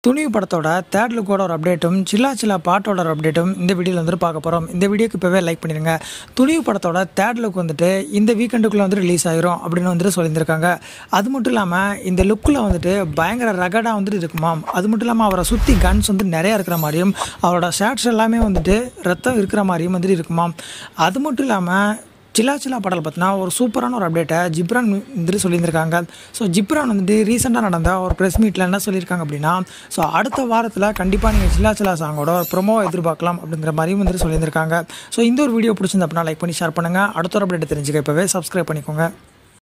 துணிவு படத்தோட தேர்ட் லுக்கோட ஒரு அப்டேட்டும் சில்லா சில்லா பாட்டோட ஒரு அப்டேட்டும் இந்த வீடியோவில் வந்துட்டு பார்க்க போகிறோம் இந்த வீடியோக்கு இப்போவே லைக் பண்ணிடுங்க துணிவு படத்தோட தேர்ட் லுக் வந்துட்டு இந்த வீக்கெண்டுக்குள்ளே வந்து ரிலீஸ் ஆயிரும் அப்படின்னு வந்துட்டு சொல்லியிருந்திருக்காங்க அது மட்டும் இல்லாமல் இந்த லுக்கில் வந்துட்டு பயங்கர ரகடாக வந்துட்டு இருக்குமாம் அது மட்டும் இல்லாமல் அவரை சுற்றி கன்ஸ் வந்து நிறையா இருக்கிற மாதிரியும் அவரோட ஷர்ட்ஸ் எல்லாமே வந்துட்டு ரத்தம் இருக்கிற மாதிரியும் வந்துட்டு இருக்குமாம் அது மட்டும் இல்லாமல் சில்லா சில்லா பாடல் பார்த்தீங்கன்னா ஒரு சூப்பரான ஒரு அப்டேட்டை ஜிப்ரான் வந்துட்டு சொல்லியிருந்திருக்காங்க ஸோ ஜிப்ரான் வந்துட்டு ரீசெண்டாக நடந்த ஒரு ப்ரெஸ் மீட்டில் என்ன சொல்லியிருக்காங்க அப்படின்னா ஸோ அடுத்த வாரத்தில் கண்டிப்பாக நீங்கள் சில்லா சில்லா சாங்கோட ஒரு ப்ரொமோ எதிர்பார்க்கலாம் அப்படிங்கிற மாதிரியும் வந்துட்டு சொல்லியிருந்திருக்காங்க ஸோ இந்த ஒரு வீடியோ பிடிச்சிருந்து அப்படின்னா லைக் பண்ணி ஷேர் பண்ணுங்கள் அடுத்த ஒரு அப்டேட் தெரிஞ்சுக்க இப்போவே சப்ஸ்கிரைப் பண்ணிக்கோங்க